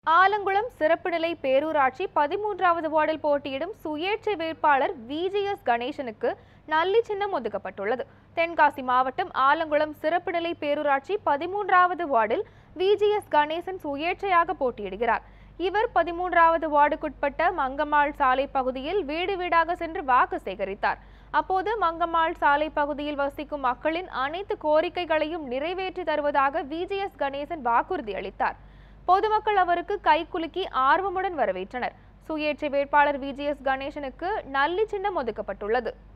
ஆலங்குளம் சிறப்பு நிலை பேரூராட்சி பதிமூன்றாவது வார்டில் போட்டியிடும் சுயேட்சை வேட்பாளர் விஜிஎஸ் கணேசனுக்கு நல்லி சின்னம் ஒதுக்கப்பட்டுள்ளது தென்காசி மாவட்டம் ஆலங்குளம் சிறப்பு நிலை பேரூராட்சி பதிமூன்றாவது வார்டில் விஜிஎஸ் கணேசன் சுயேட்சையாக போட்டியிடுகிறார் இவர் பதிமூன்றாவது வார்டுக்குட்பட்ட மங்கம்மாள் சாலை பகுதியில் வீடு வீடாக சென்று வாக்கு சேகரித்தார் அப்போது மங்கம்மாள் சாலை பகுதியில் வசிக்கும் மக்களின் அனைத்து கோரிக்கைகளையும் நிறைவேற்றி தருவதாக விஜிஎஸ் கணேசன் வாக்குறுதி அளித்தார் பொதுமக்கள் அவருக்கு கைகுலுக்கி ஆர்வமுடன் வரவேற்றனர் சுயேட்சை வேட்பாளர் விஜிஎஸ் கணேசனுக்கு நல்லி சின்னம் ஒதுக்கப்பட்டுள்ளது